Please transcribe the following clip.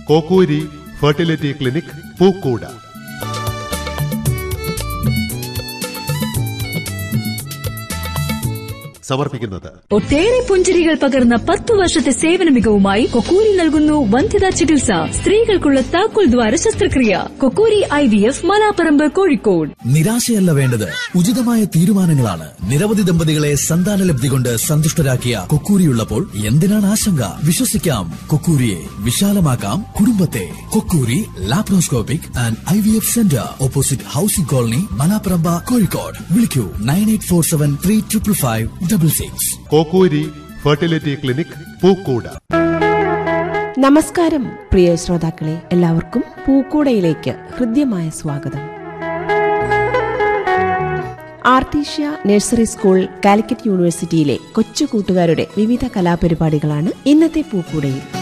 കോക്കൂരി fertility clinic പൂക്കൂട സമർപ്പിക്കുന്നത് ഒട്ടേറെ പുഞ്ചിരികൾ പകർന്ന പത്തു വർഷത്തെ സേവന മികവുമായി കൊക്കൂരി നൽകുന്നു വന്ധ്യതാ ചികിത്സ സ്ത്രീകൾക്കുള്ള താക്കോൽ ദ്വാര ശസ്ത്രക്രിയ Kokkoori I V F Malaparamba Kozhikode നിരാശയല്ല വേണ്ടത് ഉചിതമായ തീരുമാനങ്ങളാണ് നിരവധി ദമ്പതികളെ സന്താനലബ്ധി കൊണ്ട് സന്തുഷ്ടരാക്കിയ കൊക്കൂരിയുള്ളപ്പോൾ എന്തിനാണ് ആശങ്ക വിശ്വസിക്കാം കൊക്കൂരിയെ വിശാലമാക്കാം കുടുംബത്തെ Kokkoori laparoscopic and I V F centre opposite housing colony Malaparamba Kozhikode വിളിക്കൂ nine eight four seven three triple five double six Kokkoori fertility clinic Pookkooda നമസ്കാരം പ്രിയ ശ്രോതാക്കളെ എല്ലാവർക്കും പൂക്കൂടയിലേക്ക് ഹൃദ്യമായ സ്വാഗതം ആർട്ടീഷ്യ നഴ്സറി സ്കൂൾ കാലിക്കറ്റ് യൂണിവേഴ്സിറ്റിയിലെ കൊച്ചു കൂട്ടുകാരുടെ വിവിധ കലാപരിപാടികളാണ് ഇന്നത്തെ പൂക്കൂടയിൽ